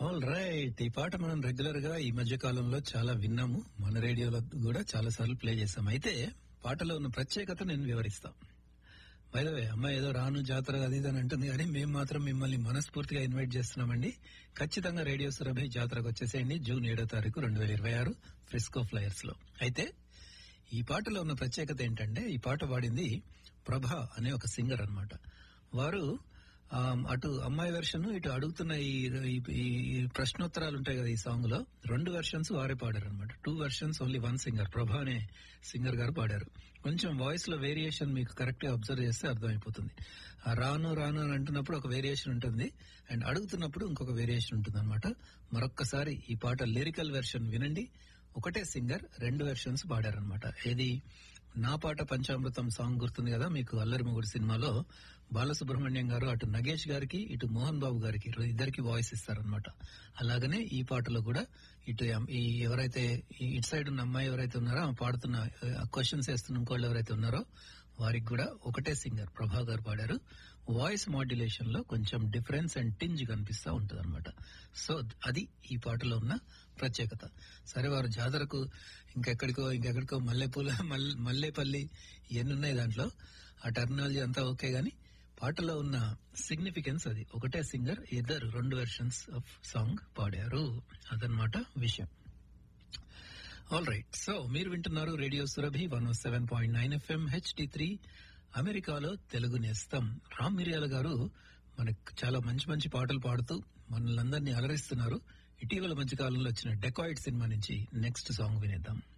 all right ఈ పాట మనం రెగ్యులర్ గా ఈ మధ్య కాలంలో చాలా విన్నాము మన రేడియోలో కూడా చాలా సార్లు ప్లే చేస్తాం అయితే పాటలో ఉన్న ప్రత్యేకత నేను వివరిస్తా బైదవే అమ్మాయి ఏదో రాను జాతర అది ఇది అని అంటుంది కానీ మేము మాత్రం మిమ్మల్ని మనస్ఫూర్తిగా ఇన్వైట్ చేస్తున్నామండి ఖచ్చితంగా రేడియో సురభి జాతరకు వచ్చేసేయండి జూన్ ఏడో తారీఖు రెండు వేల ఇరవై ఆరు ఫ్రిస్కో ఫ్లయర్స్ లో అయితే ఈ పాటలో ఉన్న ప్రత్యేకత ఏంటంటే ఈ పాట పాడింది ప్రభ అనే ఒక సింగర్ అన్నమాట వారు ఆ, అటు అమ్మాయి వెర్షన్ ఇటు అడుగుతున్న ఈ ఈ- ఈ ప్రశ్నోత్తరాలు ఉంటాయి కదా ఈ సాంగ్ లో రెండు వెర్షన్స్ వారే పాడారు అనమాట two versions only one singer Prabha అనే సింగర్ గారు పాడారు కొంచెం వాయిస్ లో వేరియేషన్ మీకు కరెక్ట్ గా అబ్జర్వ్ చేస్తే అర్థమైపోతుంది ఆ రాను రాను అని అంటున్నప్పుడు ఒక వేరియేషన్ ఉంటుంది అండ్ అడుగుతున్నప్పుడు ఇంకొక వేరియేషన్ ఉంటుంది అనమాట మరొక్కసారి ఈ పాట లిరికల్ వెర్షన్ వినండి ఒకటే సింగర్ రెండు వెర్షన్స్ పాడారనమాట ఏది నా పాట పంచామృతం సాంగ్ గుర్తుంది కదా మీకు అల్లరి మొగుడు సినిమాలో బాలసుబ్రహ్మణ్యం గారు అటు నగేష్ గారికి ఇటు మోహన్ బాబు గారికి ఇద్దరికి వాయిస్ ఇస్తారనమాట అలాగనే ఈ పాటలో కూడా ఇటు ఎం- ఈ ఎవరైతే ఈ ఇటు సైడ్ ఉన్న అమ్మాయి ఎవరైతే ఉన్నారో ఆమె పాడుతున్న క్వశ్చన్స్ వేస్తున్న ఇంకోళ్ళు ఎవరైతే ఉన్నారో వారికి కూడా ఒకటే సింగర్ ప్రభా గారు పాడారు వాయిస్ మాడ్యులేషన్ లో కొంచెం డిఫరెన్స్ అండ్ టింజ్ కనిపిస్తా ఉంటది అనమాట సో అది ఈ పాటలో ఉన్న ప్రత్యేకత సరే వారు జాతరకు ఇంకెక్కడికో ఇంకెక్కడికో మల్లెపూల మల్- మల్లేపల్లి ఇవన్నీ ఉన్నాయి దాంట్లో ఆ టెర్మినాలజీ అంతా ఓకే గాని పాటలో ఉన్న సిగ్నిఫికెన్స్ అది ఒకటే సింగర్ ఇద్దరు రెండు వెర్షన్స్ ఆఫ్ సాంగ్ పాడారు అదనమాట విషయం ఆల్ రైట్ సో మీరు వింటున్నారు radio Surabhi one seven point nine FM HD three అమెరికాలో తెలుగు నేస్తం రామ్ మిరియాల గారు మనకు చాలా మంచి మంచి పాటలు పాడుతూ మనల్ని అందరినీ అలరిస్తున్నారు ఇటీవల మధ్య కాలంలో వచ్చిన డెకాయిడ్ సినిమా నుంచి నెక్స్ట్ సాంగ్ వినేద్దాం